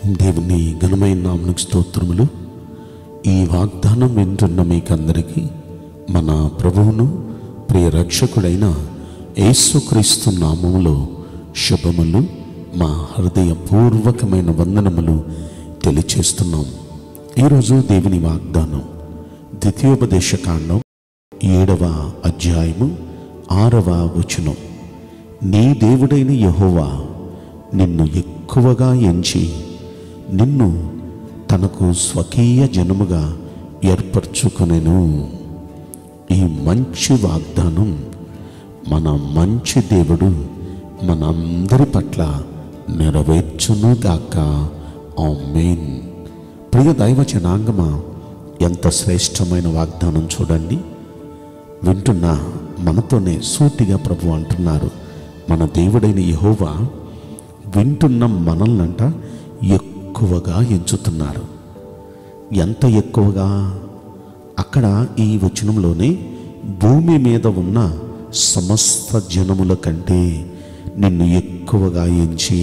దేవుని ఘనమైన నామనికి స్తోత్రములు ఈ వాగ్దానం వింటున్న మీకందరికీ మన ప్రభువును ప్రియ రక్షకుడైన యేసుక్రీస్తు నామములో శుభములు మా హృదయపూర్వకమైన వందనములు తెలియచేస్తున్నాం ఈరోజు దేవుని వాగ్దానం ద్వితీయోపదేశ కాండం ఏడవ అధ్యాయము ఆరవ వచనం నీ దేవుడైన యెహోవా నిన్ను ఎక్కువగా ఎంచి నిన్ను తనకు స్వకీయ జనముగా ఏర్పరచుకునేను ఈ మంచి వాగ్దానం మన మంచి దేవుడు మనందరి పట్ల నెరవేర్చునుగాక ఆమేన్ ప్రియ దైవ జనాంగమా ఎంత శ్రేష్టమైన వాగ్దానం చూడండి వింటున్న మనతోనే సూటిగా ప్రభు అంటున్నారు మన దేవుడైన యెహోవా వింటున్న మనల్నంట ఎక్కువగా ఎంచుతున్నారు ఎంత ఎక్కువగా అక్కడ ఈ వచనంలోనే భూమి మీద ఉన్న సమస్త జనముల కంటే నిన్ను ఎక్కువగా ఎంచి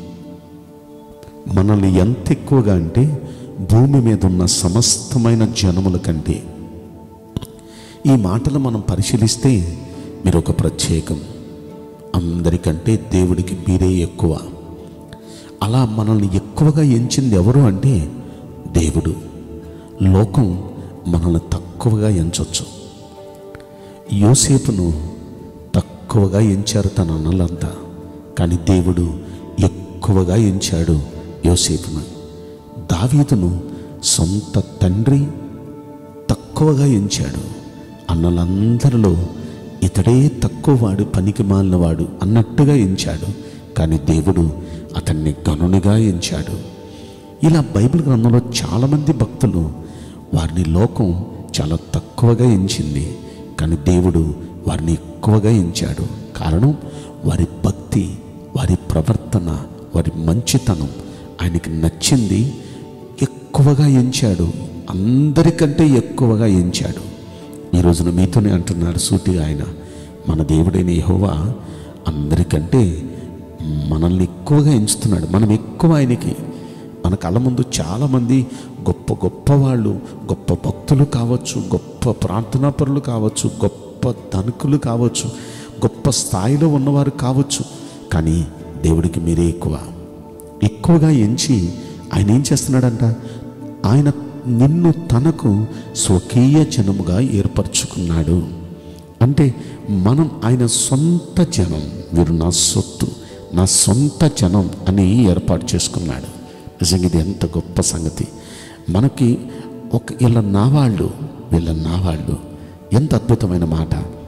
మనల్ని ఎంత ఎక్కువగా అంటే భూమి మీద ఉన్న సమస్తమైన జనముల కంటే ఈ మాటలు మనం పరిశీలిస్తే మీరు ఒక ప్రత్యేకం అందరికంటే దేవుడికి మీరే ఎక్కువ అలా మనల్ని ఎక్కువగా ఎంచింది ఎవరు అంటే దేవుడు లోకం మనల్ని తక్కువగా ఎంచవచ్చు యోసేపును తక్కువగా ఎంచారు తన అన్నలంతా కానీ దేవుడు ఎక్కువగా ఎంచాడు యోసేపును దావీదును సొంత తండ్రి తక్కువగా ఎంచాడు అన్నలందరిలో ఇతడే తక్కువ వాడు పనికి మాలినవాడు అన్నట్టుగా ఎంచాడు కానీ దేవుడు అతన్ని గనునిగా ఎంచాడు ఇలా బైబిల్ గ్రంథంలో చాలామంది భక్తులు వారిని లోకం చాలా తక్కువగా ఎంచింది కానీ దేవుడు వారిని ఎక్కువగా ఎంచాడు కారణం వారి భక్తి వారి ప్రవర్తన వారి మంచితనం ఆయనకి నచ్చింది ఎక్కువగా ఎంచాడు అందరికంటే ఎక్కువగా ఎంచాడు ఈ రోజున మీతోనే అంటున్నాడు సూటిగా ఆయన మన దేవుడైన యెహోవా అందరికంటే మనల్ని ఎక్కువగా ఎంచుతున్నాడు మనం ఎక్కువ ఆయనకి మన కళ్ళ ముందు చాలామంది గొప్ప గొప్ప వాళ్ళు గొప్ప భక్తులు కావచ్చు గొప్ప ప్రార్థనాపరులు కావచ్చు గొప్ప ధనికులు కావచ్చు గొప్ప స్థాయిలో ఉన్నవారు కావచ్చు కానీ దేవుడికి మీరే ఎక్కువ ఎక్కువగా ఎంచి ఆయన ఏం చేస్తున్నాడంట ఆయన నిన్ను తనకు స్వకీయ జనముగా ఏర్పరచుకున్నాడు అంటే మనం ఆయన సొంత జనం వీరు నా సొత్తు నా సొంత జనం అని ఏర్పాటు చేసుకున్నాడు నిజంగా ఇది ఎంత గొప్ప సంగతి మనకి ఒక వీళ్ళ నావాళ్ళు వీళ్ళ నావాళ్ళు ఎంత అద్భుతమైన మాట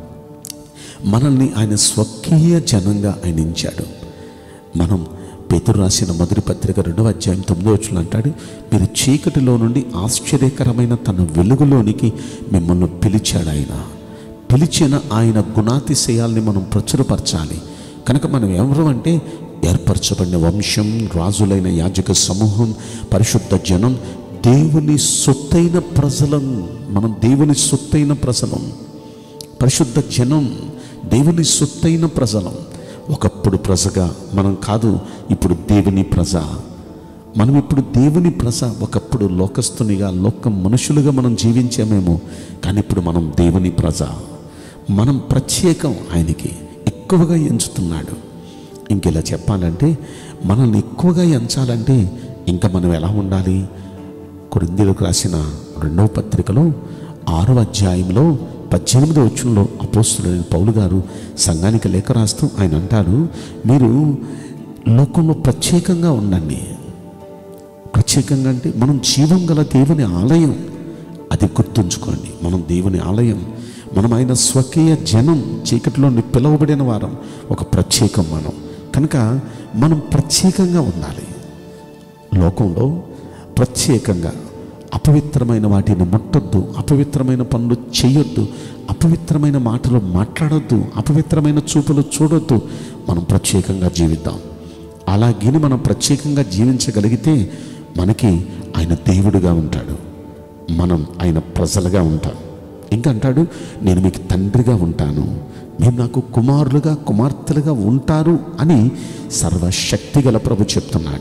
మనల్ని ఆయన స్వకీయ జనంగా ఆయన ఎంచాడు మనం పేతురు రాసిన మొదటి పత్రిక రెండవ అధ్యాయం తొమ్మిదో వచ్చిన అంటాడు మీరు చీకటిలో నుండి ఆశ్చర్యకరమైన తన వెలుగులోనికి మిమ్మల్ని పిలిచాడు ఆయన పిలిచిన ఆయన గుణాతిశయాల్ని మనం ప్రచురపరచాలి కనుక మనం ఎవరు అంటే ఏర్పరచబడిన వంశం రాజులైన యాజక సమూహం పరిశుద్ధ జనం దేవుని సొత్తైన ప్రజలం మనం దేవుని సొత్తైన ప్రజలం పరిశుద్ధ జనం దేవుని సొత్తైన ప్రజలం ఒకప్పుడు ప్రజగా మనం కాదు ఇప్పుడు దేవుని ప్రజ మనం ఇప్పుడు దేవుని ప్రజ ఒకప్పుడు లోకస్తునిగా లోక మనుషులుగా మనం జీవించామేమో కానీ ఇప్పుడు మనం దేవుని ప్రజ మనం ప్రత్యేకం ఆయనకి ఎక్కువగా ఎంచుతున్నాడు ఇంకెలా చెప్పాలంటే మనల్ని ఎక్కువగా ఎంచాలంటే ఇంకా మనం ఎలా ఉండాలి కొరిందీలకు రాసిన రెండవ పత్రికలో ఆరవ అధ్యాయంలో పద్దెనిమిదో వచ్చంలో అపోస్తులైన పౌలు గారు సంఘానికి లేఖ రాస్తూ ఆయన అంటారు మీరు లోకంలో ప్రత్యేకంగా ఉండండి ప్రత్యేకంగా అంటే మనం జీవం గల దేవుని ఆలయం అది గుర్తుంచుకోండి మనం దేవుని ఆలయం మనం ఆయన స్వకీయ జనం చీకటిలో పిలువబడిన వారం ఒక ప్రత్యేకం మనం కనుక మనం ప్రత్యేకంగా ఉండాలి లోకంలో ప్రత్యేకంగా అపవిత్రమైన వాటిని ముట్టొద్దు అపవిత్రమైన పనులు చేయొద్దు అపవిత్రమైన మాటలు మాట్లాడొద్దు అపవిత్రమైన చూపులు చూడొద్దు మనం ప్రత్యేకంగా జీవిద్దాం అలాగని మనం ప్రత్యేకంగా జీవించగలిగితే మనకి ఆయన దేవుడుగా ఉంటాడు మనం ఆయన ప్రజలుగా ఉంటాం ఇంకా అంటాడు నేను మీకు తండ్రిగా ఉంటాను మీరు నాకు కుమారులుగా కుమార్తెలుగా ఉంటారు అని సర్వశక్తి గల ప్రభు చెప్తున్నాడు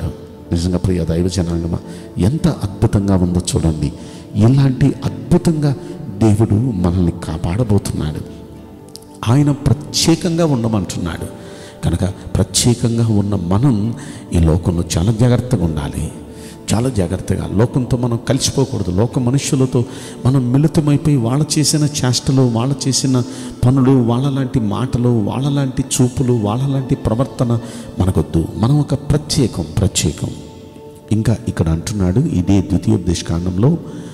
నిజంగా ప్రియ దైవ జనాంగమా ఎంత అద్భుతంగా ఉందో చూడండి ఇలాంటి అద్భుతంగా దేవుడు మనల్ని కాపాడబోతున్నాడు ఆయన ప్రత్యేకంగా ఉండమంటున్నాడు కనుక ప్రత్యేకంగా ఉన్న మనం ఈ లోకంలో చాలా జాగ్రత్తగా ఉండాలి చాలా జాగ్రత్తగా లోకంతో మనం కలిసిపోకూడదు లోక మనుషులతో మనం మిళితమైపోయి వాళ్ళ చేసిన చేష్టలు వాళ్ళ చేసిన పనులు వాళ్ళ లాంటి మాటలు వాళ్ళ లాంటి చూపులు వాళ్ళ లాంటి ప్రవర్తన మనకొద్దు మనం ఒక ప్రత్యేకం ప్రత్యేకం ఇంకా ఇక్కడ అంటున్నాడు ఇదే ద్వితీయోపదేశ కాండంలో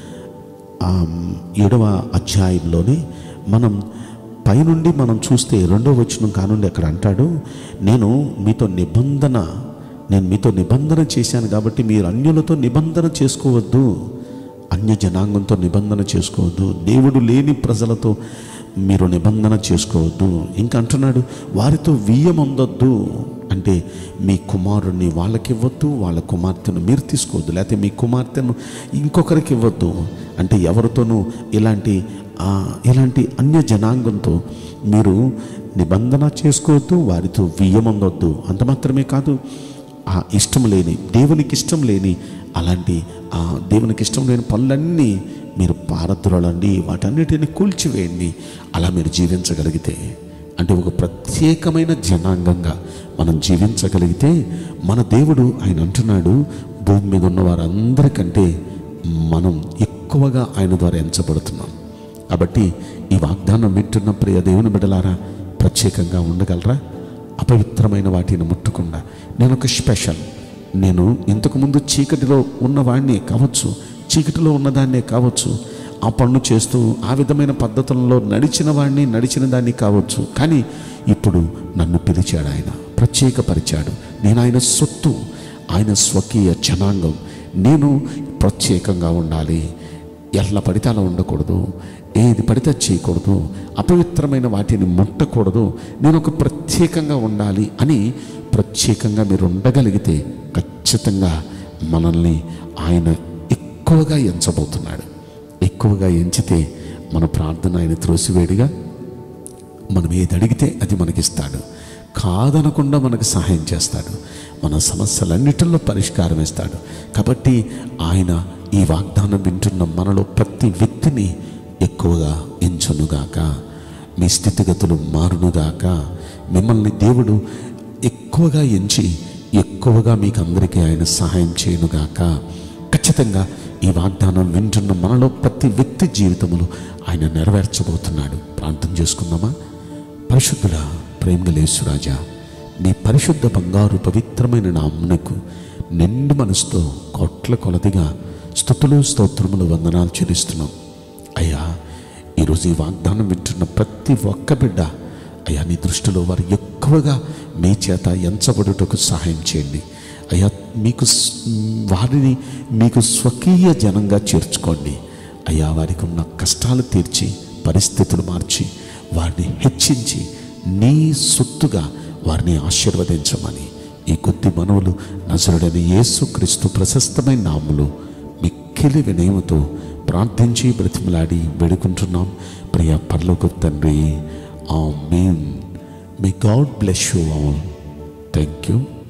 ఆ ఏడవ అధ్యాయంలోనే మనం పైనుండి మనం చూస్తే రెండవ వచనం కానుండి అక్కడ అంటాడు నేను మీతో నిబంధన నేను మీతో నిబంధన చేశాను కాబట్టి మీరు అన్యులతో నిబంధన చేసుకోవద్దు అన్య జనాంగంతో నిబంధన చేసుకోవద్దు దేవుడు లేని ప్రజలతో మీరు నిబంధన చేసుకోవద్దు ఇంకా అంటున్నాడు వారితో వియ్యమొందొద్దు అంటే మీ కుమారుణ్ణి వాళ్ళకి ఇవ్వద్దు వాళ్ళ కుమార్తెను మీరు తీసుకోవద్దు లేకపోతే మీ కుమార్తెను ఇంకొకరికి ఇవ్వద్దు అంటే ఎవరితోనూ ఇలాంటి ఆ, ఇలాంటి అన్య జనాంగంతో మీరు నిబంధన చేసుకోవద్దు వారితో వియ్యమొందొద్దు అంత మాత్రమే కాదు ఆ ఇష్టం లేని దేవునికి ఇష్టం లేని అలాంటి ఆ దేవునికి ఇష్టం లేని పనులన్నీ మీరు పారద్రోలండి వాటన్నిటిని కూల్చివేయండి అలా మీరు జీవించగలిగితే అంటే ఒక ప్రత్యేకమైన జనాంగంగా మనం జీవించగలిగితే మన దేవుడు ఆయన అంటున్నాడు భూమి మీద ఉన్న వారందరికంటే మనం ఎక్కువగా ఆయన ద్వారా ఎంచబడుతున్నాం కాబట్టి ఈ వాగ్దానం వింటున్న ప్రియ దేవుని బిడ్డలారా ప్రత్యేకంగా ఉండగలరా అపవిత్రమైన వాటిని ముట్టకుండా నేను ఒక స్పెషల్ నేను ఇంతకుముందు చీకటిలో ఉన్నవాడిని కావచ్చు చీకటిలో ఉన్నదాన్నే కావచ్చు ఆ పన్ను చేస్తూ ఆ విధమైన పద్ధతులలో నడిచిన వాడిని నడిచిన దాన్ని కావచ్చు కానీ ఇప్పుడు నన్ను పిలిచాడు ఆయన ప్రత్యేకపరిచాడు నేను ఆయన సొత్తు ఆయన స్వకీయ జనాంగం నేను ప్రత్యేకంగా ఉండాలి ఎలా పడితే అలా ఉండకూడదు ఏది పడితే అది చేయకూడదు అపవిత్రమైన వాటిని ముట్టకూడదు నేను ఒక ప్రత్యేకంగా ఉండాలి అని ప్రత్యేకంగా మీరు ఉండగలిగితే ఖచ్చితంగా మనల్ని ఆయన ఎక్కువగా ఎంచబోతున్నాడు ఎక్కువగా ఎంచితే మన ప్రార్థన ఆయన త్రోసివేడిగా మనం ఏది అడిగితే అది మనకిస్తాడు కాదనకుండా మనకు సహాయం చేస్తాడు మన సమస్యలన్నిటిలో పరిష్కారం ఇస్తాడు కాబట్టి ఆయన ఈ వాగ్దానం వింటున్న మనలో ప్రతి వ్యక్తిని ఎక్కువగా ఎంచునుగాక మీ స్థితిగతులు మారునుగాక మిమ్మల్ని దేవుడు ఎక్కువగా ఎంచి ఎక్కువగా మీకు అందరికీ ఆయన సహాయం చేయనుగాక ఖచ్చితంగా ఈ వాగ్దానం వింటున్న మనలో ప్రతి వ్యక్తి జీవితంలో ఆయన నెరవేర్చబోతున్నాడు ప్రార్థన చేసుకుందామా పరిశుద్ధుల ప్రేమగలేసురాజా నీ పరిశుద్ధ బంగారు పవిత్రమైన నామ్నకు నిండు మనసుతో కోట్ల కొలదిగా స్థుతులు స్తోత్రములు వందనాలు చెల్లిస్తున్నాం అయ్యా ఈరోజు ఈ వాగ్దానం వింటున్న ప్రతి ఒక్క బిడ్డ అయ్యా నీ దృష్టిలో వారు ఎక్కువగా మీ చేత ఎంచబడుటకు సహాయం చేయండి అయ్యా మీకు స్- వారిని మీకు స్వకీయ జనంగా చేర్చుకోండి అయ్యా వారికి ఉన్న కష్టాలు తీర్చి పరిస్థితులు మార్చి వారిని హెచ్చించి నీ సొత్తుగా వారిని ఆశీర్వదించమని ఈ కొద్ది మనవులు నజరుడైన యేసు క్రీస్తు ప్రశస్తమైన నాములు మిక్కిలి వినయముతో ప్రార్థించి బ్రతిమలాడి వేడుకుంటున్నాం ప్రియ పర్లోక తండ్రి amen may God bless you all thank you